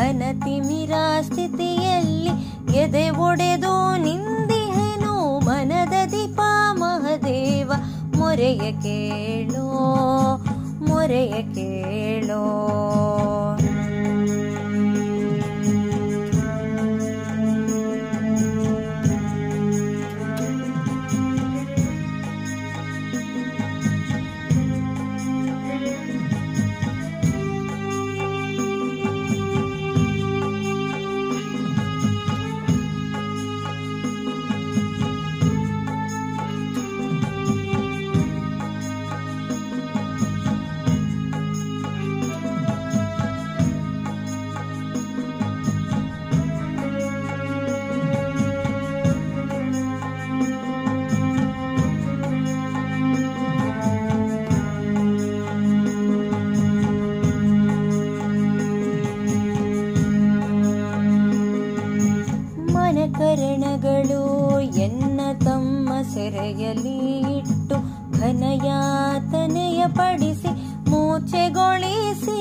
ಘನ ತಿಮಿರ ಸ್ಥಿತಿಯಲ್ಲಿ ಎದೆ ಒಡೆದು ನಿಂದಿಹೆನು ಮನದ ದೀಪ ಮಹದೇವ ಮೊರೆಯ ಕೇಳೋ ಮೊರೆಯ ಕೇಳೋ ಮನಕರಣಗಳು ಎನ್ನ ತಮ್ಮ ಸೆರೆಯಲ್ಲಿ ಇಟ್ಟು ಘನಯಾತನೆಯ ಪಡಿಸಿ ಮೂರ್ಛೆಗೊಳಿಸಿ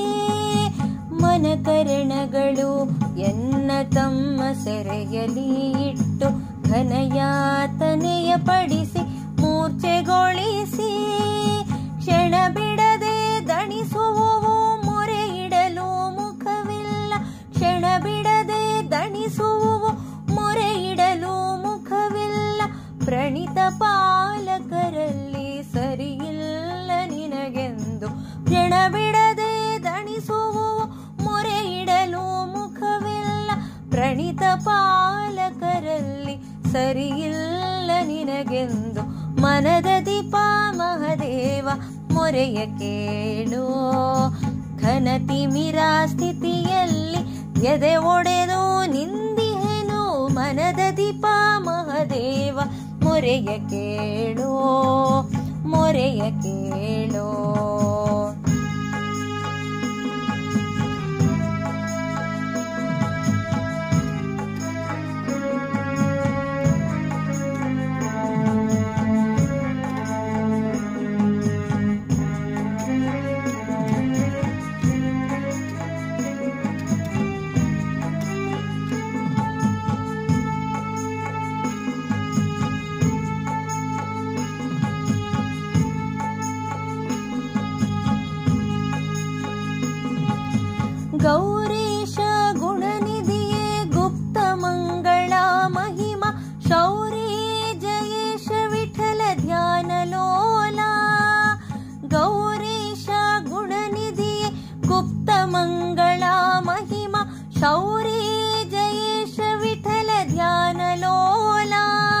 ಮನಕರಣಗಳು ಎನ್ನ ತಮ್ಮ ಸೆರೆಯಲ್ಲಿ ಇಟ್ಟು ಘನಯಾತನೆಯ ಪಡಿಸಿ ಮೂರ್ಛೆಗೊಳಿಸಿ ಕ್ಷಣ ಬಿಡದೆ ದಣಿಸುವವು ಮೊರೆ ಇಡಲು ಮುಖವಿಲ್ಲ ಕ್ಷಣ ಬಿಡದೆ ದಣಿಸುವವು ಮೊರೆ ಇಡಲು ಮುಖವಿಲ್ಲ ಪ್ರಣಿತ ಪಾಲಕರಲ್ಲಿ ಸರಿಯಿಲ್ಲ ನಿನಗೆಂದು ಕ್ಷಣ ಬಿಡದೆ ದಣಿಸುವವು ಮೊರೆ ಇಡಲು ಮುಖವಿಲ್ಲ ಪ್ರಣಿತ ಪಾಲಕರಲ್ಲಿ ಸರಿಯಿಲ್ಲ ನಿನಗೆಂದು ಮನದ ದೀಪ ಮಹದೇವ ಮೊರೆಯ ಕೇಳೋ ಘನ ತಿಮಿರ ಸ್ಥಿತಿಯಲ್ಲಿ ಎದೆ ಒಡೆದು ನಿಂದಿಹೆನು ಮನದ ದೀಪ ಮಹದೇವ ಮೊರೆಯ ಕೇಳೋ ಮೊರೆಯ ಕೇಳೋ ಗೌರೀಶ ಗುಣನಿಧಿಯೇ ಗುಪ್ತ ಮಂಗಳ ಮಹಿಮ ಶೌರಿ ಜಯೇಶ ವಿಠಲ ಧ್ಯಾನ ಲೋಲ ಗೌರೀಶ ಗುಣನಿಧಿಯೇ ಗುಪ್ತ ಮಂಗಳ ಮಹಿಮ ಶೌರಿ ಜಯೇಶ ವಿಠಲ ಧ್ಯಾನ ಲೋಲ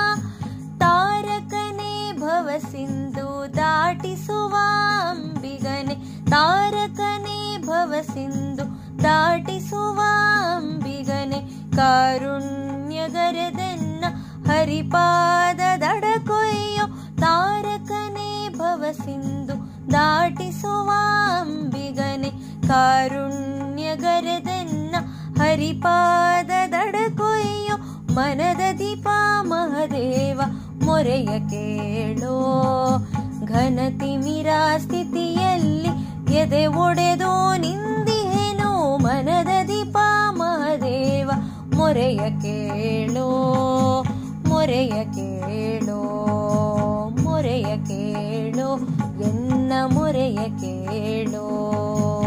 ತಾರಕನೇ ಭವ ಸಿಂಧು ದಾಟಿಸುವ ಅಂಬಿಗನೆ ತಾರಕನೇ ಭವ ಸಿಂಧು ದಾಟಿಸುವ ಅಂಬಿಗನೆ ಕಾರುಣ್ಯಗರದನ್ನ ಹರಿಪಾದ ದಡ ಕೊಯ್ಯೋ ತಾರಕನೇ ಭವ ಸಿಂಧು ದಾಟಿಸುವ ಅಂಬಿಗನೆ ಕಾರುಣ್ಯಗರದನ್ನ ಹರಿಪಾದ ದಡ ಕೊಯ್ಯೋ ಮನದ ದೀಪ ಮಹದೇವ ಮೊರೆಯ ಕೇಳೋ ಘನ ತಿಮಿರ ಸ್ಥಿತಿಯಲ್ಲಿ ಎದೆ ಒಡೆದು ನಿಂದಿಹೆನು ಮನದ ದೀಪ ಮಹದೇವ ಮೊರೆಯ ಕೇಳೋ ಮೊರೆಯ ಕೇಳೋ ಮೊರೆಯ ಕೇಳೋ ಎನ್ನ ಮೊರೆಯ ಕೇಳೋ